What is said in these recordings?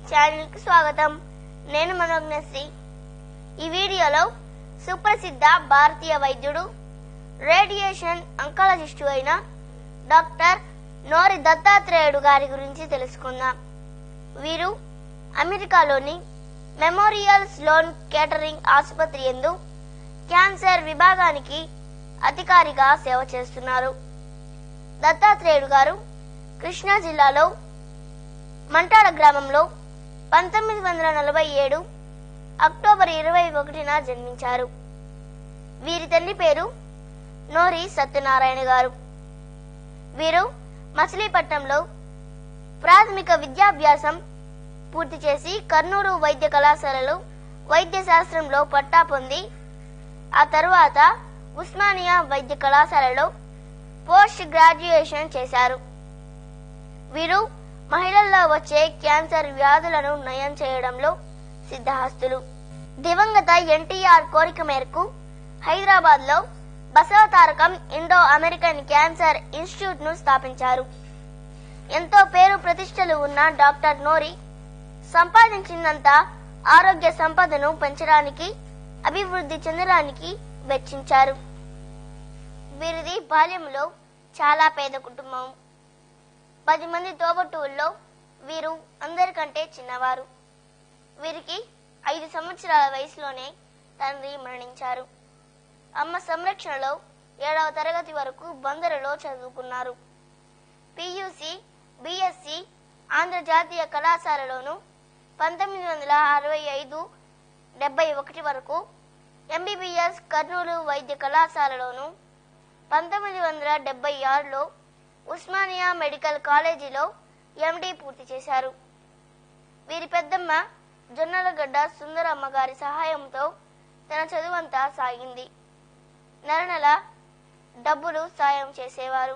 ఛానల్కి స్వాగతం నేను మనోజ్ఞశ్రీ ఈ వీడియోలో సుప్రసిద్ధ భారతీయ వైద్యుడు రేడియేషన్ అంకాలజిస్టు అయిన డాక్టర్ నోరి దత్తాత్రేయుడు గారి గురించి తెలుసుకుందాం వీరు అమెరికాలోని మెమోరియల్ స్లోన్ కేటరింగ్ ఆసుపత్రి ఎందు క్యాన్సర్ విభాగానికి అధికారిగా సేవ చేస్తున్నారు దత్తాత్రేయుడు గారు కృష్ణా జిల్లాలో మంటాడ గ్రామంలో పంతొమ్మిది వందల నలభై ఏడు అక్టోబర్ ఇరవై ఒకటిన జన్మించారు వీరి తండ్రి పేరు నోరి సత్యనారాయణ గారు వీరు మచిలీపట్నంలో ప్రాథమిక విద్యాభ్యాసం పూర్తి చేసి కర్నూలు వైద్య కళాశాలలో వైద్య శాస్త్రంలో పట్టా పొంది ఆ తరువాత ఉస్మానియా వైద్య కళాశాలలో పోస్ట్ గ్రాడ్యుయేషన్ చేశారు వీరు మహిళల్లో వచ్చే క్యాన్సర్ వ్యాధులను నయం చేయడంలో సిద్ధహస్తులు దివంగత ఎన్టీఆర్ కోరిక మేరకు హైదరాబాద్ లో Basavatarakam Indo American cancer institute ను స్థాపించారు ఎంతో పేరు ప్రతిష్టలు ఉన్న డాక్టర్ నోరి సంపాదించినంత ఆరోగ్య సంపదను పెంచడానికి అభివృద్ధి చెందడానికి వెచ్చించారు వీరిది బాల్యంలో చాలా పేద కుటుంబం పది మంది తోబట్టువుల్లో వీరు అందరికంటే చిన్నవారు వీరికి ఐదు సంవత్సరాల వయసులోనే తండ్రి మరణించారు అమ్మ సంరక్షణలో ఏడవ తరగతి వరకు బందరులో చదువుకున్నారు పియూసి బిఎస్సి ఆంధ్ర జాతీయ కళాశాలలోను పంతొమ్మిది వందల అరవై ఐదు డెబ్బై ఒకటి వరకు ఎంబీబీఎస్ కర్నూలు వైద్య కళాశాలలోను పంతొమ్మిది వందల డెబ్బై ఆరులో ఉస్మానియా మెడికల్ కాలేజీలో ఎండి పూర్తి చేశారు వీరి పెద్దమ్మ జొన్నలగడ్డ సుందరమ్మ గారి సహాయంతో తన చదువంతా సాగింది నెల నెల డబ్బులు సాయం చేసేవారు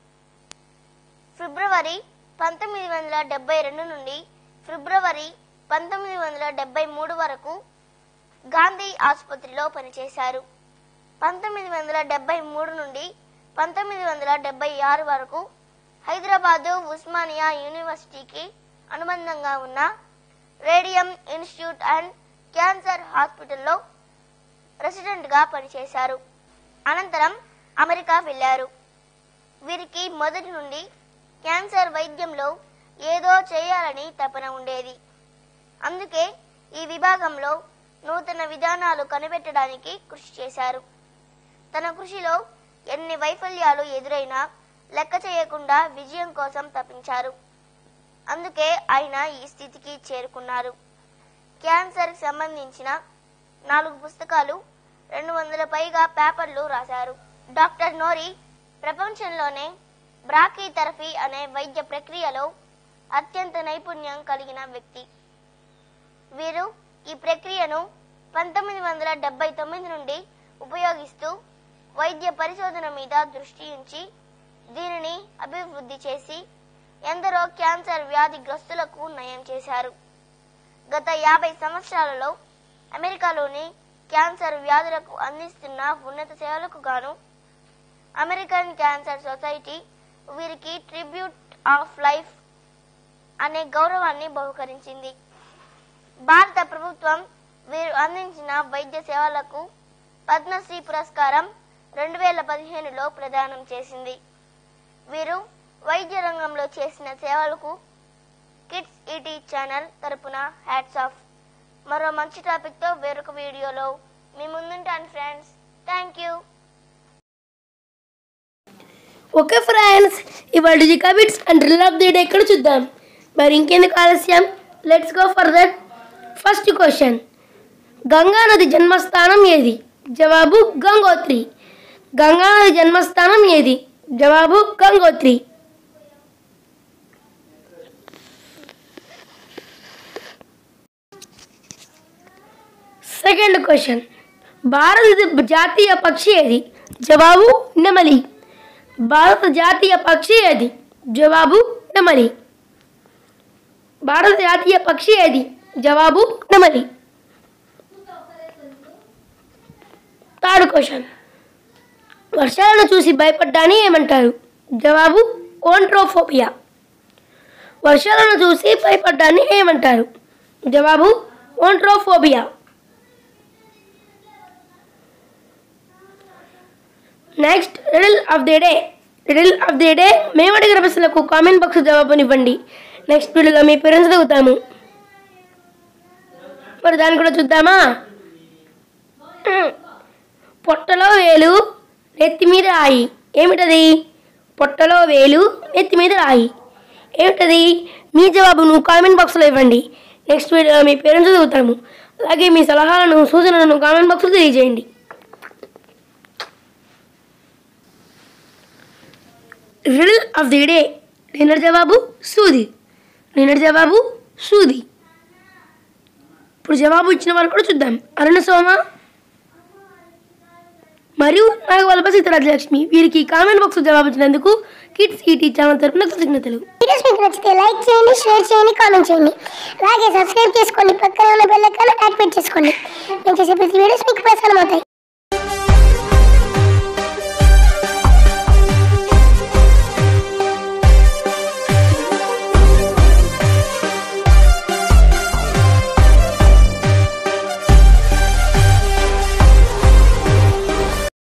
ఫిబ్రవరి పంతొమ్మిది వందల డెబ్బై రెండు నుండి ఫిబ్రవరి పంతొమ్మిది వందల డెబ్బై మూడు వరకు గాంధీ ఆసుపత్రిలో పనిచేశారు పంతొమ్మిది వందల డెబ్బై మూడు నుండి పంతొమ్మిది వందల డెబ్బై ఆరు వరకు హైదరాబాదు ఉస్మానియా యూనివర్సిటీకి అనుబంధంగా ఉన్న రేడియం ఇన్స్టిట్యూట్ అండ్ క్యాన్సర్ హాస్పిటల్లో రెసిడెంట్గా పనిచేశారు అనంతరం అమెరికా వెళ్లారు వీరికి మొదటి నుండి క్యాన్సర్ వైద్యంలో ఏదో చేయాలని తపన ఉండేది అందుకే ఈ విభాగంలో నూతన విధానాలు కనిపెట్టడానికి కృషి చేశారు తన కృషిలో ఎన్ని వైఫల్యాలు ఎదురైనా లెక్క చేయకుండా విజయం కోసం తప్పించారు అందుకే ఆయన ఈ స్థితికి చేరుకున్నారు క్యాన్సర్ సంబంధించిన నాలుగు పుస్తకాలు రెండు వందల పైగా పేపర్లు రాశారు డాక్టర్ నోరి ప్రపంచంలోనే బ్రాకీ థెరపీ అనే వైద్య ప్రక్రియలో అత్యంత నైపుణ్యం కలిగిన వ్యక్తి వీరు ఈ ప్రక్రియను పంతొమ్మిది వందల డెబ్బై తొమ్మిది నుండి ఉపయోగిస్తూ వైద్య పరిశోధన మీద దృష్టి ఉంచి దీనిని అభివృద్ధి చేసి ఎందరో క్యాన్సర్ వ్యాధిగ్రస్తులకు నయం చేశారు గత యాభై సంవత్సరాలలో అమెరికాలోని క్యాన్సర్ వ్యాధులకు అందిస్తున్న ఉన్నత సేవలకు గాను అమెరికన్ క్యాన్సర్ సొసైటీ వీరికి ట్రిబ్యూట్ ఆఫ్ లైఫ్ అనే గౌరవాన్ని బహుకరించింది భారత ప్రభుత్వం వీరు అందించిన వైద్య సేవలకు పద్మశ్రీ పురస్కారం రెండు వేల పదిహేనులో ప్రదానం చేసింది వీరు వైద్య రంగంలో చేసిన సేవలకు కిడ్స్ ఈటీ ఛానల్ తరపున హ్యాట్స్ ఆఫ్ మరో మంచి టాపిక్తో వేరొక వీడియోలో మీ ముందుంటాను friends thank you okay friends ఇవాళ జికా బిట్స్ అండ్ రిల్ ఆఫ్ ది డే ఇక్కడ చూద్దాం మరి ఇంకెందుకు ఆలస్యం let's go for that first question Ganga నది జన్మస్థానం ఏది జవాబు గంగోత్రి గంగా నది జన్మస్థానం ఏది జవాబు గంగోత్రి సెకండ్ క్వశ్చన్ భారత జాతీయ పక్షి ఏది జవాబు నెమలి భారత జాతీయ పక్షి ఏది జవాబు నెమలి భారత జాతీయ పక్షి ఏది జవాబు నెమలి థర్డ్ క్వశ్చన్ వర్షాలను చూసి భయపడ్డాని ఏమంటారు జవాబు ఓంట్రోఫోబియా వర్షాలను చూసి భయపడ్డాన్ని ఏమంటారు జవాబు ఓంట్రోఫోబియా next riddle of the day riddle of the day మేము అడిగిన ప్రశ్నలకు కామెంట్ బాక్స్ జవాబునివ్వండి నెక్స్ట్ వీడియోలో మీ పేరెంట్స్ అడుగుతాము మరి దాన్ని కూడా చూద్దామా పొట్టలో వేలు నెత్తి మీద రాయి ఏమిటది పొట్టలో వేలు నెత్తి మీద రాయి ఏమిటది మీ జవాబును కామెంట్ బాక్స్లో ఇవ్వండి నెక్స్ట్ వీడియోలో మీ పేరెంట్స్ చదువుతాము అలాగే మీ సలహాలను సూచనలను కామెంట్ బాక్స్లో తెలియజేయండి riddle of the day dinner జవాబు సూది డిన్నర్ జవాబు సూది ఇప్పుడు జవాబు ఇచ్చిన వాళ్ళు కూడా చూద్దాం అరుణ సోమ మరియు నాగవల్ప సీతారాజలక్ష్మి వీరికి కామెంట్ బాక్స్ జవాబు ఇచ్చినందుకు కిడ్స్ ఈటీ ఛానల్ తరపున కృతజ్ఞతలు వీడియోస్ మీకు నచ్చితే లైక్ చేయండి షేర్ చేయండి కామెంట్ చేయండి అలాగే సబ్స్క్రైబ్ చేసుకోండి పక్కనే ఉన్న బెల్ ఐకాన్ యాక్టివేట్ చేసుకోండి నేను చేసే ప్రతి వీడియోస్ మీకు ప్రసారం అవుతాయి